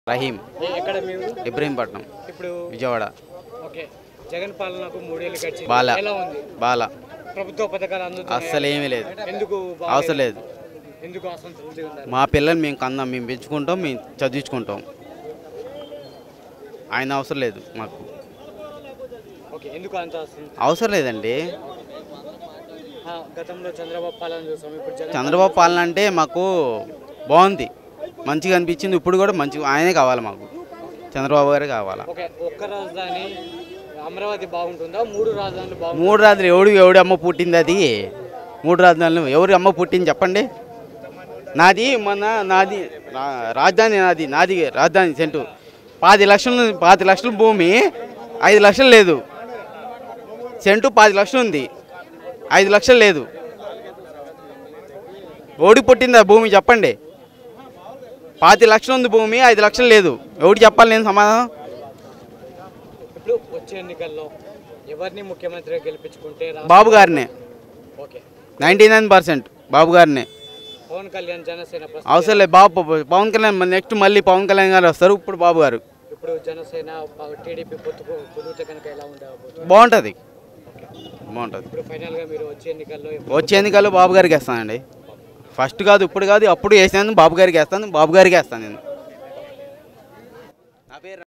రహీం ఏ- ఎక్కడ మీరు ఇబ్రహీంపట్నం ఇప్పుడు విజయవాడ ఓకే జగన్ పాలనకు మూడేళ్ళు గడిచింది బాల ఎలా ఉంది బాల ప్రభుత్వ పథకాలు అందుతున్నాయా? అస్సలు ఏమీ లేదు ఎందుకు బాగాలేదు? అవసరం లేదు ఎందుకు అసంతృప్తిగా ఉన్నారు మా పిల్లల్ని మేము కందాం మేము పెంచుకుంటాం మేము చదివించుకుంటాం ఆయన అవసరం లేదు మాకు ఓకే ఎందుకు అంత అసంతృప్తి? అవసరం లేదండి ఆ, గతంలో చంద్రబాబు పాలన చూసాం ఇప్పుడు జగన్ చంద్రబాబు పాలన అంటే మాకు బాగుంది మంచిగా అనిపించింది ఇప్పుడు కూడా మంచిగా ఆయనే కావాలి మాకు చంద్రబాబు గారే కావాలా ఓకే ఒక్క రాజధాని అమరావతి బాగుంటుందా మూడు రాజధానులు బాగుంటుందా మూడు రాత్రులు ఎవడు ఎవడి అమ్మ పుట్టింది అది మూడు రాజధానులు ఎవరి అమ్మ పుట్టింది చెప్పండి నాది మొన్న నాది రా- రాజధాని నాది నాది రాజధాని సెంటు పాతి లక్షలు పాతి లక్షల భూమి ఐదు లక్షలు లేదు సెంటు పది లక్షలు ఉంది ఐదు లక్షలు లేదు ఓడి పుట్టింది ఆ భూమి చెప్పండి పాతి లక్షలు ఉంది భూమి ఐదు లక్షలు లేదు ఎవడు చెప్పాలి నేను సమాధానం ఇప్పుడు వచ్చే ఎన్నికల్లో ఎవరిని ముఖ్యమంత్రిగా గెలిపించుకుంటే రా- బాబు గారినే okay ninety nine percent Babu గారినే పవన్ కళ్యాణ్ జనసేన ప్రస్తుతం అవసరం లేదు బాబు పవన్ కళ్యాణ్ నెక్స్ట్ మళ్ళీ పవన్ కళ్యాణ్ గారు వస్తారు ఇప్పుడు బాబు గారు ఇప్పుడు జనసేన ప- టీడీపీ పొత్తు కుదిరితే కనుక ఎలా ఉండబోతుంది బాగుంటుంది బాగుంటుంది ఇప్పుడు ఫైనల్ గా మీరు వచ్చే ఎన్నికల్లో వచ్చే ఎన్నికల్లో బాబు గారికి వేస్తానండి ఫస్ట్ కాదు ఇప్పుడు కాదు అప్పుడు వేసాను బాబు గారికి వేస్తాను బాబు గారికి వేస్తాను నేను నా పేరు